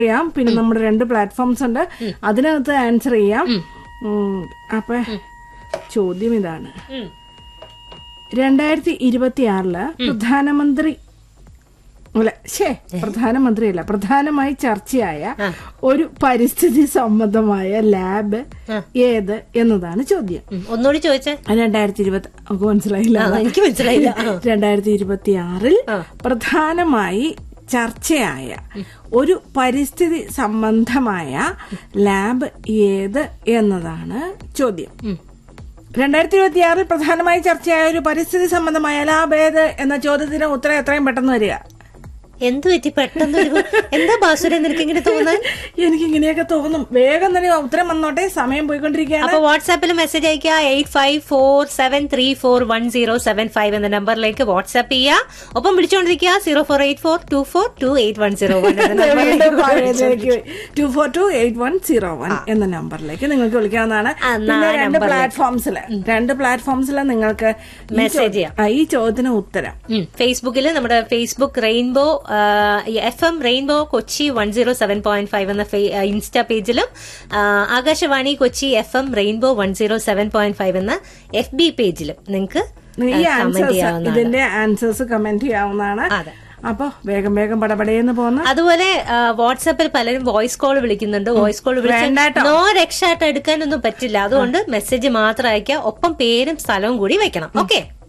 ചെയ്യാം പിന്നെ നമ്മുടെ രണ്ട് പ്ലാറ്റ്ഫോംസ് ഉണ്ട് അതിനകത്ത് ആൻസർ ചെയ്യാം ഉം, അപ്പൊ ചോദ്യം ഇതാണ് ഉം. രണ്ടായിരത്തി ഇരുപത്തി ആറില് പ്രധാനമന്ത്രി അല്ല ശേ പ്രധാനമന്ത്രിയല്ല പ്രധാനമായി ചർച്ചയായ ഒരു പരിസ്ഥിതി സംബന്ധമായ ലാബ് ഏത് എന്നതാണ് ചോദ്യം ഉം. ഒന്നുകൂടി ചോദിച്ചേ രണ്ടായിരത്തി ഇരുപത്തി നമുക്ക് മനസ്സിലായില്ല ആ, എനിക്ക് മനസ്സിലായില്ല ആ. രണ്ടായിരത്തി ഇരുപത്തി ആറിൽ ആ. പ്രധാനമായി ചർച്ചയായ ഒരു പരിസ്ഥിതി സംബന്ധമായ ലാബ് ഏത് എന്നതാണ് ചോദ്യം രണ്ടായിരത്തി ഇരുപത്തി ആറിൽ പ്രധാനമായി ചർച്ചയായ ഒരു പരിസ്ഥിതി സംബന്ധമായ ലാബ് ഏത് എന്ന ചോദ്യത്തിന് ഉത്തരം എത്രയും പെട്ടെന്ന് വരിക എന്ത് പറ്റി പെട്ടെന്ന് ഒരു എന്താ ബാസുര നിനക്ക് ഇങ്ങനെ തോന്നാൻ എനിക്ക് ഇങ്ങനെയൊക്കെ തോന്നും വേഗം തന്നെ ഉത്തരം വന്നോട്ടെ സമയം പോയിക്കൊണ്ടിരിക്കുകയാണ് അപ്പൊ വാട്സാപ്പിൽ മെസ്സേജ് അയക്കുക eight five four seven three four one zero seven five എന്ന നമ്പറിലേക്ക് വാട്സാപ്പ് ചെയ്യുക ഒപ്പം വിളിച്ചോണ്ടിരിക്കുക zero four eight four two four two eight one zero one എന്ന നമ്പറിലേക്ക് two four two eight one zero one എന്ന നമ്പറിലേക്ക് നിങ്ങൾക്ക് വിളിക്കാവുന്നതാണ് ആ, പിന്നെ നാ രണ്ട് നമ്പറിലേക്ക്. പ്ലാറ്റ്ഫോംസിൽ രണ്ട് പ്ലാറ്റ്ഫോംസിൽ നിങ്ങൾക്ക് ഈ Message ചോ- ചെയ്യാം. ആ, ഈ ചോദ്യത്തിന് ഉത്തരം ഫേസ്ബുക്കിൽ നമ്മുടെ Facebook rainbow F M rainbow Kochi one zero seven point five എന്ന ഫേ- ആ, ഇൻസ്റ്റാ പേജിലും ആ, Akashvani Kochi F M rainbow one zero seven point five എന്ന എഫ് ബി പേജിലും നിങ്ങൾക്ക് ഈ കമന്റ് ആൻസേഴ്സ് ചെയ്യാവുന്നതാണ് ഇതിന്റെ ആൻസേഴ്സ് കമന്റ് ചെയ്യാവുന്നതാണ് അതെ. അപ്പൊ വേഗം വേഗം പടപടയെന്ന് പോന്ന് അതുപോലെ ആ, വാട്സാപ്പിൽ പലരും വോയിസ് കോൾ വിളിക്കുന്നുണ്ട് വോയിസ് കോൾ വിളിച്ച് വേണ്ടാട്ടോ. നോ രക്ഷായിട്ട് എടുക്കാനൊന്നും പറ്റില്ല അതുകൊണ്ട് മെസ്സേജ് മാത്രം അയക്കുക ഒപ്പം പേരും സ്ഥലവും കൂടി വെക്കണം ഓക്കെ